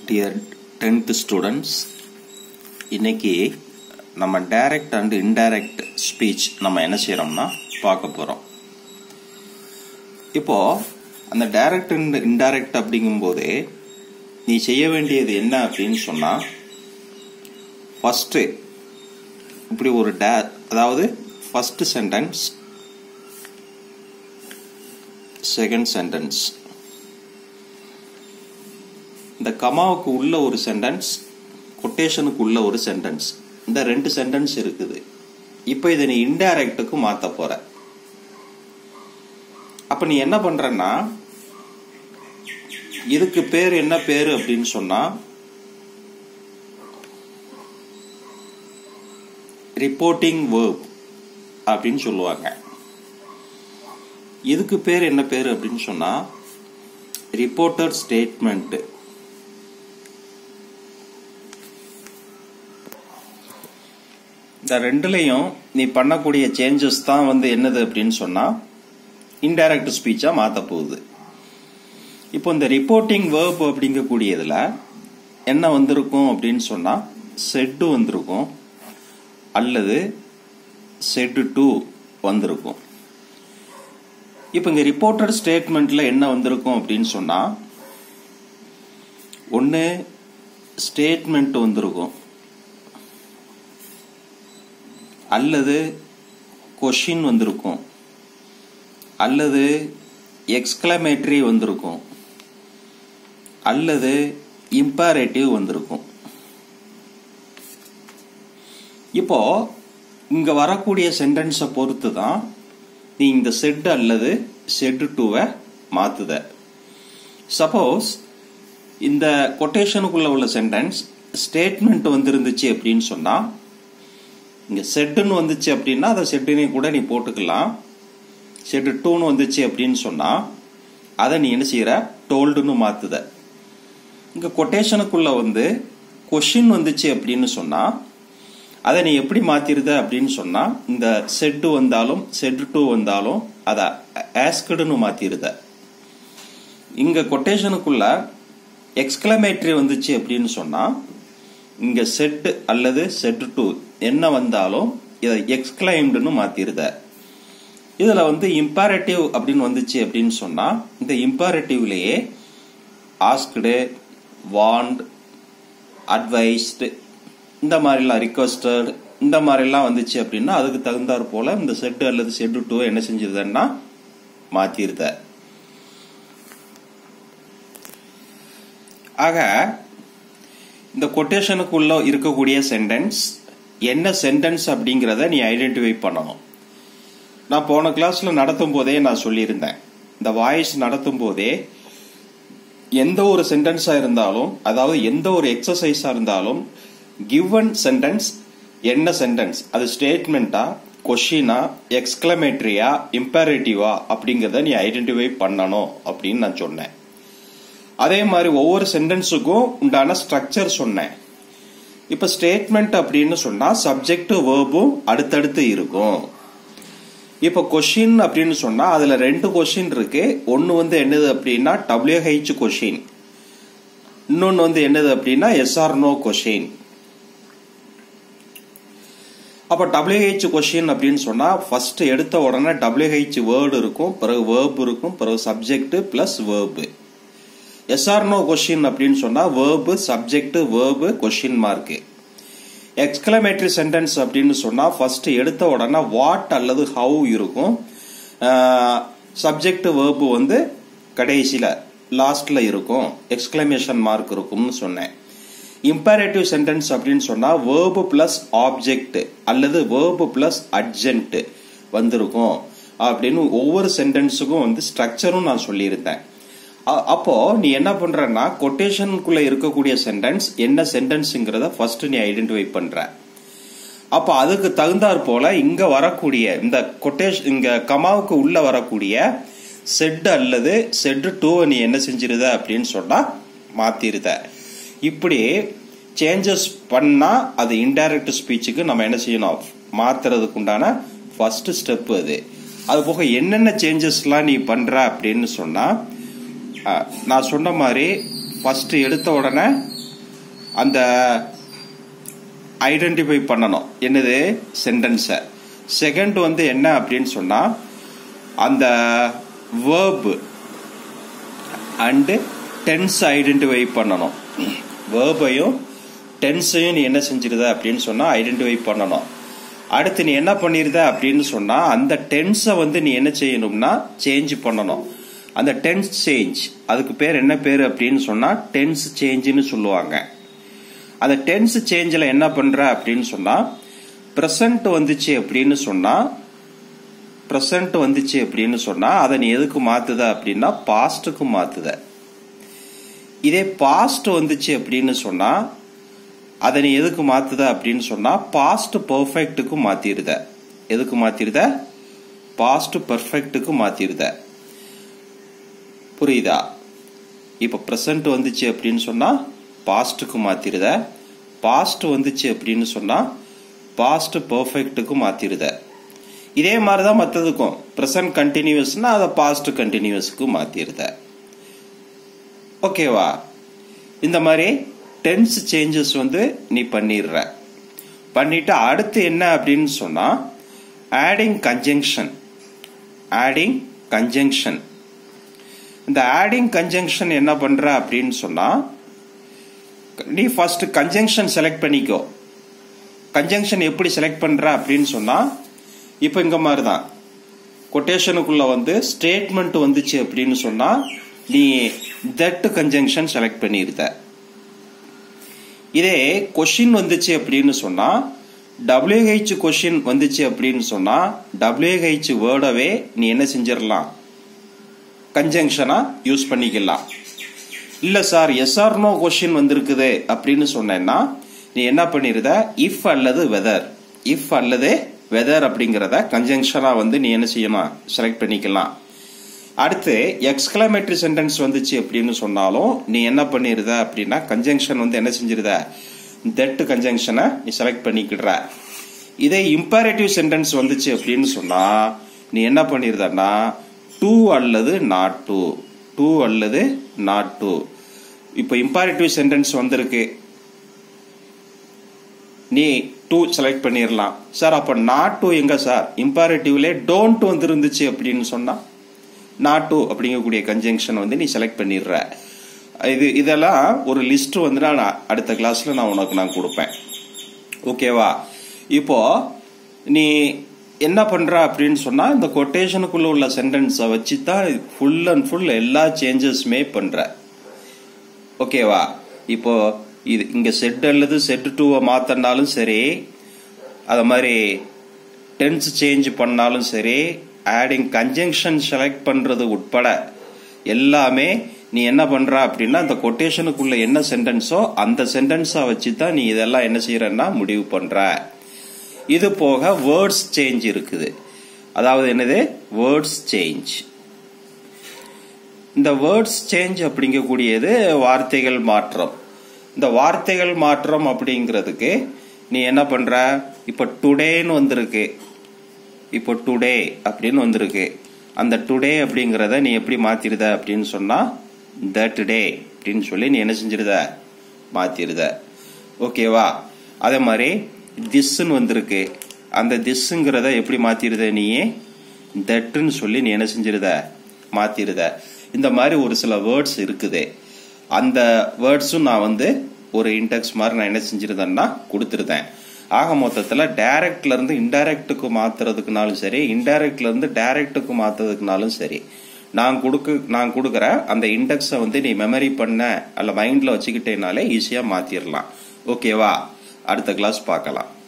dear tenth students இன்னைக்கு நம்ம direct and indirect speech நம்ம என்ன செய்கிறோம்னா பார்க்க போகிறோம் இப்போ அந்த டைரக்ட் அண்ட் இன்டைரக்ட் அப்படிங்கும்போதே நீ செய்ய வேண்டியது என்ன அப்படின்னு சொன்னால் ஃபஸ்ட்டு இப்படி ஒரு டே அதாவது ஃபஸ்ட்டு சென்டென்ஸ் செகண்ட் சென்டென்ஸ் இந்த கமாவுக்கு உள்ள ஒரு சென்டென்ஸ் கொட்டேஷனுக்கு உள்ள ஒரு சென்டென்ஸ் இந்த ரெண்டு சென்டென்ஸ் இருக்குது இப்போ இதை நீ இன்டைரக்டுக்கு மாத்த போற அப்ப நீ என்ன பண்றன்னா இதுக்கு பேர் என்ன பேரு அப்படின்னு சொன்னா ரிப்போர்ட்டிங் வேர்ப் அப்படின்னு சொல்லுவாங்க இதுக்கு பேர் என்ன பேர் அப்படின்னு சொன்னா ரிப்போர்ட்டர் ஸ்டேட்மெண்ட் இந்த ரெண்டுலையும் நீ பண்ணக்கூடிய சேஞ்சஸ் தான் வந்து என்னது அப்படின்னு சொன்னா இன்டைரக்ட் ஸ்பீச்சா மாத்த போகுது இப்போ இந்த ரிப்போர்ட்டிங் வேர்ப் அப்படிங்கக்கூடியதுல என்ன வந்திருக்கும் அப்படின்னு சொன்னா செட்டு வந்திருக்கும் அல்லது செட்டு டூ வந்திருக்கும் இப்போ இங்க ரிப்போர்ட்டர் ஸ்டேட்மெண்ட்ல என்ன வந்திருக்கும் அப்படின்னு சொன்னா ஒன்று ஸ்டேட்மெண்ட் வந்திருக்கும் அல்லது கொஷின் வந்திருக்கும் அல்லது எக்ஸ்கிளமேட்டரி வந்திருக்கும் அல்லது இம்பாரேட்டிவ் வந்திருக்கும் இப்போ இங்க வரக்கூடிய சென்டென்ஸை பொறுத்து தான் நீ இந்த செட் அல்லது செட் டூவை மாத்துத சப்போஸ் இந்த கொட்டேஷனுக்குள்ள உள்ள சென்டென்ஸ் ஸ்டேட்மெண்ட் வந்திருந்துச்சு அப்படின்னு சொன்னா இங்க செட்டுன்னு வந்துச்சு அப்படின்னா அதை செட்டுனே கூட நீ போட்டுக்கலாம் செட்டு டூன்னு வந்துச்சு அப்படின்னு சொன்னா அதை நீ என்ன செய்யற டோல்டுன்னு மாத்துத இங்க கொட்டேஷனுக்குள்ள வந்து கொஷின் வந்துச்சு அப்படின்னு சொன்னா அதை நீ எப்படி மாத்திருத அப்படின்னு சொன்னா இந்த செட்டு வந்தாலும் செட் டூ வந்தாலும் அதை ஆஸ்கடுன்னு மாத்திருத இங்க கொட்டேஷனுக்குள்ள எக்ஸ்கிளமேட்டரி வந்துச்சு அப்படின்னு சொன்னா இங்க செட் அல்லது செட் டூ என்ன வந்தாலும் இதை எக்ஸ்கிளைம்டுன்னு மாத்திருத இதுல வந்து இம்பாரேட்டிவ் அப்படின்னு வந்துச்சு அப்படின்னு சொன்னா இந்த இம்பாரேட்டிவ்லயே ஆஸ்க்டு வாண்ட் அட்வைஸ்டு இந்த மாதிரிலாம் ரிக்வஸ்டட் இந்த மாதிரிலாம் வந்துச்சு அப்படின்னா அதுக்கு தகுந்தாற் போல இந்த செட்டு அல்லது செட்டு டூ என்ன செஞ்சிருதன்னா மாத்திருத ஆக இந்த கொட்டேஷனுக்குள்ள இருக்கக்கூடிய சென்டென்ஸ் என்ன சென்டென்ஸ் அப்படிங்கிறத நீ ஐடென்டிஃபை பண்ணணும் நான் போன கிளாஸ்ல நடத்தும் போதே நான் சொல்லியிருந்தேன் இந்த வாய்ஸ் நடத்தும் போதே எந்த ஒரு சென்டென்ஸா இருந்தாலும் அதாவது எந்த ஒரு எக்ஸசைஸா இருந்தாலும் கிவன் சென்டென்ஸ் என்ன சென்டென்ஸ் அது ஸ்டேட்மெண்டா கொஷினா எக்ஸ்கிளமேட்டரியா இம்பேரேட்டிவா அப்படிங்கிறத நீ ஐடென்டிஃபை பண்ணணும் அப்படின்னு நான் சொன்னேன் அதே மாதிரி ஒவ்வொரு சென்டென்ஸுக்கும் உண்டான ஸ்ட்ரக்சர் சொன்னேன் இப்ப ஸ்டேட்மெண்ட் அப்படின்னு சொன்னா சப்ஜெக்ட் வேர்பும் அடுத்தடுத்து இருக்கும் இப்ப கொஷின் அப்படின்னு சொன்னா அதுல ரெண்டு கொஷின் இருக்கு ஒன்னு வந்து என்னது அப்படின்னா டபிள்யூஹெச் கொஷின் இன்னொன்னு வந்து என்னது அப்படின்னா எஸ்ஆர் நோ கொஷின் அப்ப டபிள்யூஹெச் கொஷின் அப்படின்னு சொன்னா ஃபர்ஸ்ட் எடுத்த உடனே டபிள்யூஹெச் வேர்டு இருக்கும் பிறகு வேர்ப் இருக்கும் பிறகு subject plus verb yes or no question அப்படின்னு சொன்னா verb subject verb question mark exclamatory sentence அப்படின்னு சொன்னா ஃபர்ஸ்ட் எடுத்த உடனே வாட் அல்லது ஹவு இருக்கும் சப்ஜெக்ட் வேர்பு வந்து கடைசியில லாஸ்ட்ல இருக்கும் எக்ஸ்கிளமேஷன் மார்க் இருக்கும்னு சொன்னேன் இம்பேரேட்டிவ் சென்டென்ஸ் அப்படின்னு சொன்னா வேர்பு பிளஸ் ஆப்ஜெக்ட் அல்லது வேர்பு பிளஸ் அட்ஜென்ட் வந்திருக்கும் அப்படின்னு ஒவ்வொரு சென்டென்ஸுக்கும் வந்து ஸ்ட்ரக்சரும் நான் சொல்லியிருந்தேன் அப்போ நீ என்ன பண்றன்னா கொட்டேஷனுக்குள்ள இருக்கக்கூடிய சென்டென்ஸ் என்ன சென்டென்ஸ்ங்கிறத ஃபர்ஸ்ட் நீ ஐடென்டிஃபை பண்ற அப்ப அதுக்கு தகுந்தாற் போல இங்க வரக்கூடிய இந்த கொட்டேஷன் இங்க கமாவுக்கு உள்ள வரக்கூடிய செட் அல்லது செட் டூவை நீ என்ன செஞ்சிருத அப்படின்னு சொன்னா மாத்திருத இப்படி சேஞ்சஸ் பண்ணா அது இன்டைரக்ட் ஸ்பீச்சுக்கு நம்ம என்ன செய்யணும் மாத்துறதுக்கு உண்டான ஃபர்ஸ்ட் ஸ்டெப் அது அது போக என்னென்ன சேஞ்சஸ்லாம் நீ பண்ற அப்படின்னு சொன்னா அஹ், நான் சொன்ன மாதிரி ஃபர்ஸ்ட் எடுத்த உடனே அந்த ஐடென்டிஃபை பண்ணணும் என்னது சென்டென்ஸை செகண்ட் வந்து என்ன அப்படின்னு சொன்னா அந்த வேர்பு அண்டு டென்ஸ் ஐடென்டிஃபை பண்ணணும் வேர்பையும் டென்ஸையும் நீ என்ன செஞ்சிருத அப்படின்னு சொன்னா ஐடென்டிஃபை பண்ணணும் அடுத்து நீ என்ன பண்ணிருத அப்படின்னு சொன்னா அந்த டென்ஸை வந்து நீ என்ன செய்யணும்னா சேஞ்ச் பண்ணணும் அந்த டென்ஸ் சேஞ்ச் அதுக்கு பேர் என்ன பேர் அப்படின்னு சொன்னா டென்ஸ் சேஞ்சுன்னு சொல்லுவாங்க அந்த டென்ஸ் சேஞ்சில் என்ன பண்ற அப்படின்னு சொன்னா ப்ரெசன்ட் வந்துச்சு அப்படின்னு சொன்னா ப்ரெசன்ட் வந்துச்சு அப்படின்னு சொன்னா அதை நீ எதுக்கு மாத்துத அப்படின்னா பாஸ்டுக்கு மாத்துத இதே பாஸ்ட் வந்துச்சு அப்படின்னு சொன்னா அதை நீ எதுக்கு மாத்துத அப்படின்னு சொன்னா பாஸ்ட் பர்ஃபெக்ட்டுக்கு மாத்திருத எதுக்கு மாத்திருத பாஸ்ட் பர்ஃபெக்ட்டுக்கு மாத்திருத புரியுதா இப்ப பிரசன்ட் வந்துச்சு அப்படின்னு சொன்னா பாஸ்டுக்கு மாத்திருத பாஸ்ட் வந்துச்சு அப்படின்னு சொன்னா பாஸ்ட் பர்ஃபெக்ட்டுக்கு மாத்திருத இதே மாதிரிதான் மற்றதுக்கும் ப்ரெசன்ட் கண்டினியூஸ்னா அதை பாஸ்ட் கண்டினியூஸ்க்கு மாத்திருத ஓகேவா இந்த மாதிரி டென்ஸ் சேஞ்சஸ் வந்து நீ பண்ணிடுற பண்ணிட்டு அடுத்து என்ன அப்படின்னு சொன்னா ஆடிங் கன்ஜங்ஷன் ஆடிங் கன்ஜங்ஷன் இந்த ஆடிங் கன்ஜங்ஷன் என்ன பண்ற அப்படின்னு சொன்னா நீ ஃபர்ஸ்ட் கன்ஜங்ஷன் செலக்ட் பண்ணிக்கோ கன்ஜங்ஷன் எப்படி செலக்ட் பண்ற அப்படின்னு சொன்னா இப்போ இங்க மாதிரி தான் கொட்டேஷனுக்குள்ள வந்து ஸ்டேட்மெண்ட் வந்துச்சு அப்படின்னு சொன்னா நீ தட் கன்ஜங்ஷன் செலக்ட் பண்ணிருத இதே கொஷின் வந்துச்சு அப்படின்னு சொன்னா டபிள்யூஹெச் கொஷின் வந்துச்சு அப்படின்னு சொன்னா டபிள்யூஹெச் வேர்டவே நீ என்ன செஞ்சிடலாம் கன்ஜங்ஷனா யூஸ் பண்ணிக்கலாம் இல்ல சார் எஸ்ஆர் நோ கொஷின் வந்திருக்குது அப்படின்னு சொன்னேன்னா நீ என்ன பண்ணிருத இஃப் அல்லது வெதர் இஃப் அல்லது வெதர் அப்படிங்கிறத கன்ஜங்ஷனா வந்து நீ என்ன செய்யணும் செலக்ட் பண்ணிக்கலாம் அடுத்து எக்ஸ்கிளமேட்டரி சென்டென்ஸ் வந்துச்சு அப்படின்னு சொன்னாலும் நீ என்ன பண்ணிருத அப்படின்னா கன்ஜங்ஷன் வந்து என்ன செஞ்சிருத தட் கன்ஜங்ஷனை நீ செலக்ட் பண்ணிக்கிடுற இதே இம்பேரேட்டிவ் சென்டென்ஸ் வந்துச்சு அப்படின்னு சொன்னா நீ என்ன பண்ணிருதன்னா டூ அல்லது நாட் டூ டூ அல்லது நாட் டூ இப்போ இம்பேரேட்டிவ் சென்டென்ஸ் வந்திருக்கு நீ டூ செலக்ட் பண்ணிடலாம் சார் அப்போ நாட் டூ எங்க சார் இம்பேரேட்டிவ்ல டோன்ட் வந்து இருந்துச்சு அப்படின்னு சொன்னா நாட் டூ அப்படிங்கக்கூடிய கன்ஜங்ஷன் வந்து நீ செலக்ட் பண்ணிடுற இது இதெல்லாம் ஒரு லிஸ்ட் வந்து நான் அடுத்த கிளாஸ்ல நான் உனக்கு நான் கொடுப்பேன் ஓகேவா இப்போ நீ என்ன பண்ற அப்படின்னு சொன்னா இந்த கொட்டேஷனுக்குள்ள உள்ள சென்டென்ஸை வச்சு தான் ஃபுல் அண்ட் ஃபுல் எல்லா சேஞ்சஸுமே பண்ற ஓகேவா இப்போ இது இங்க செட் அல்லது செட் டூவை மாத்தினாலும் சரி அது மாதிரி டென்ஸ் சேஞ்ச் பண்ணாலும் சரி ஆடிங் கன்ஜங்ஷன் செலக்ட் பண்றது உட்பட எல்லாமே நீ என்ன பண்ற அப்படின்னா அந்த கொட்டேஷனுக்குள்ள என்ன சென்டென்ஸோ அந்த சென்டென்ஸை வச்சு தான் நீ இதெல்லாம் என்ன செய்யறன்னா முடிவு பண்ற இது போக வேர்ட்ஸ் சேஞ்ச் இருக்குது அதாவது என்னது வேர்ட்ஸ் சேஞ்ச் இந்த வேர்ட்ஸ் சேஞ்ச் அப்படிங்கக்கூடியது வார்த்தைகள் மாற்றம் இந்த வார்த்தைகள் மாற்றம் அப்படிங்கிறதுக்கு நீ என்ன பண்ற இப்ப டுடேன்னு வந்திருக்கு இப்போ டுடே அப்படின்னு வந்திருக்கு அந்த டுடே அப்படிங்கிறத நீ எப்படி மாத்திருத அப்படின்னு சொன்னா தட் டே அப்படின்னு சொல்லி நீ என்ன செஞ்சிருத மாத்திருத ஓகேவா அதே மாதிரி திஸ்ன்னு வந்திருக்கு அந்த திஸ்ங்கிறத எப்படி மாத்திருத நீயே தட்டுன்னு சொல்லி நீ என்ன செஞ்சிருத மாத்திருத இந்த மாதிரி ஒரு சில வேர்ட்ஸ் இருக்குது அந்த வேர்ட்ஸும் நான் வந்து ஒரு இன்டெக்ஸ் மாதிரி நான் என்ன செஞ்சிருந்தேன்னா கொடுத்துருந்தேன் ஆக மொத்தத்தில் டைரக்ட்ல இருந்து இன்டைரக்டுக்கு மாத்துறதுக்குனாலும் சரி இன்டைரக்ட்ல இருந்து டைரக்டுக்கு மாத்துறதுக்குனாலும் சரி நான் கொடுக்க நான் கொடுக்குற அந்த இண்டெக்ஸை வந்து நீ மெமரி பண்ண அல்ல மைண்ட்ல வச்சுக்கிட்டேனாலே ஈஸியாக மாத்திரலாம் ஓகேவா அடுத்த கிளாஸ் பார்க்கலாம்